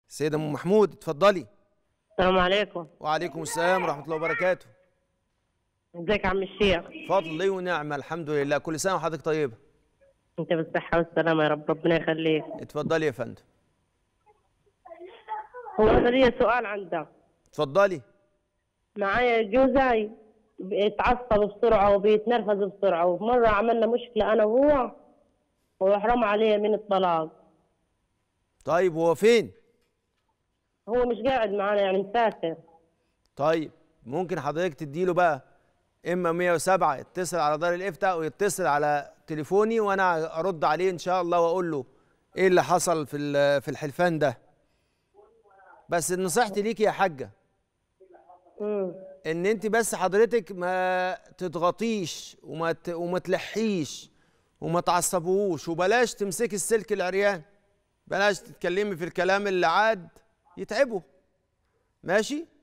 سيدة ام محمود اتفضلي السلام عليكم وعليكم السلام ورحمة الله وبركاته ازيك يا عم الشيخ فضل ونعمة الحمد لله كل سنة وحضرتك طيبة انت بالصحة والسلامة يا رب ربنا يخليك اتفضلي يا فندم هو انا ليا سؤال عندك اتفضلي معايا جوزي بيتعصب بسرعة وبيتنرفز بسرعة ومرة عملنا مشكلة أنا وهو وحرام عليه من الطلاق طيب هو فين هو مش قاعد معانا يعني مسافر طيب ممكن حضرتك تديله بقى اما 107 يتصل على دار الافتاء او يتصل على تليفوني وانا ارد عليه ان شاء الله واقول له ايه اللي حصل في ال- في الحلفان ده بس نصيحتي ليكي يا حاجه امم ان انت بس حضرتك ما تضغطيش وما ت... وما تلحيش وما تعصبوش وبلاش تمسكي السلك العريان بلاش تتكلمي في الكلام اللي عاد يتعبه ماشي